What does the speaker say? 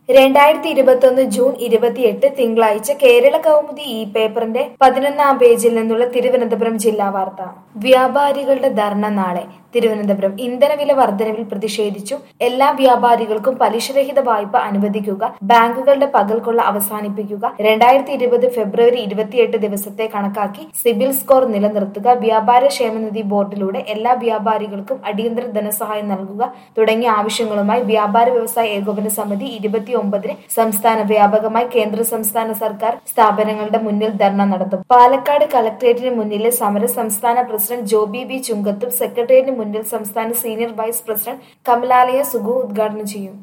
രണ്ടായിരത്തി ഇരുപത്തൊന്ന് ജൂൺ ഇരുപത്തിയെട്ട് തിങ്കളാഴ്ച കേരള കൗമുദി ഈ പേപ്പറിന്റെ പതിനൊന്നാം പേജിൽ നിന്നുള്ള തിരുവനന്തപുരം ജില്ലാ വാർത്ത വ്യാപാരികളുടെ ധർണ നാളെ തിരുവനന്തപുരം ഇന്ധനവില വർധനവിൽ പ്രതിഷേധിച്ചു എല്ലാ വ്യാപാരികൾക്കും പലിശരഹിത വായ്പ അനുവദിക്കുക ബാങ്കുകളുടെ പകൽക്കൊള്ള അവസാനിപ്പിക്കുക രണ്ടായിരത്തി ഇരുപത് ഫെബ്രുവരി ഇരുപത്തിയെട്ട് ദിവസത്തെ കണക്കാക്കി സിബിൽ സ്കോർ നിലനിർത്തുക വ്യാപാര ക്ഷേമനിധി ബോർഡിലൂടെ എല്ലാ വ്യാപാരികൾക്കും അടിയന്തര ധനസഹായം നൽകുക തുടങ്ങിയ ആവശ്യങ്ങളുമായി വ്യാപാര വ്യവസായ ഏകോപന സമിതി ഇരുപത്തിയൊമ്പതിന് സംസ്ഥാന വ്യാപകമായി കേന്ദ്ര സംസ്ഥാന സർക്കാർ സ്ഥാപനങ്ങളുടെ മുന്നിൽ ധർണ നടത്തും പാലക്കാട് കളക്ടറേറ്റിന് മുന്നിലെ സമരം സംസ്ഥാന പ്രസിഡന്റ് ജോബി ബി ചുങ്കത്തും സെക്രട്ടേറിയറ്റിന് മുന്നിൽ സംസ്ഥാന senior vice president Kamalalaya Sugu ഉദ്ഘാടനം ചെയ്യും